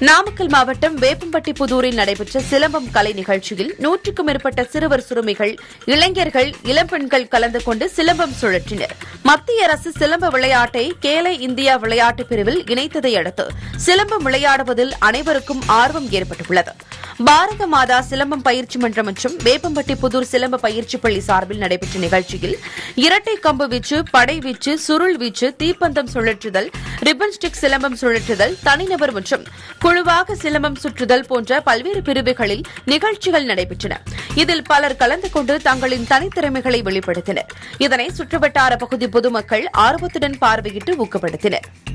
நாமக்கல் மாவட்டம் வேப்பம்பட்டி புதூரில் நடைபெற்ற சிலம்பம் கலை நிகழ்ச்சியில் நூற்றுக்கும் மேற்பட்ட சிறுவர் சிறுமிகள் இளைஞர்கள் இளம்பெண்கள் கலந்து கொண்டு சிலம்பம் சுழற்றினர் மத்திய அரசு சிலம்ப விளையாட்டை கேலை இந்தியா விளையாட்டு பிரிவில் இணைத்ததை அடுத்து சிலம்பம் விளையாடுவதில் அனைவருக்கும் ஆர்வம் ஏற்பட்டுள்ளது பாரத மாதா சிலம்பம் பயிற்சி மன்றம் மற்றும் வேப்பம்பட்டி புதூர் சிலம்ப பயிற்சி பள்ளி சார்பில் நடைபெற்ற நிகழ்ச்சியில் இரட்டை கம்பு வீச்சு படை வீச்சு சுருள் வீச்சு தீப்பந்தம் சுழற்றுதல் ரிப்பன் ஸ்டிக் சிலம்பம் சுழற்றுதல் தனிநபர் மற்றும் குழுவாக சிலம்பம் சுற்றுதல் போன்ற பல்வேறு பிரிவுகளில் நிகழ்ச்சிகள் நடைபெற்றன இதில் பலர் கலந்து கொண்டு தங்களின் தனித்திறமைகளை வெளிப்படுத்தினர் இதனை சுற்றுவட்டார பகுதி பொதுமக்கள் ஆர்வத்துடன் பார்வையிட்டு ஊக்கப்படுத்தினர்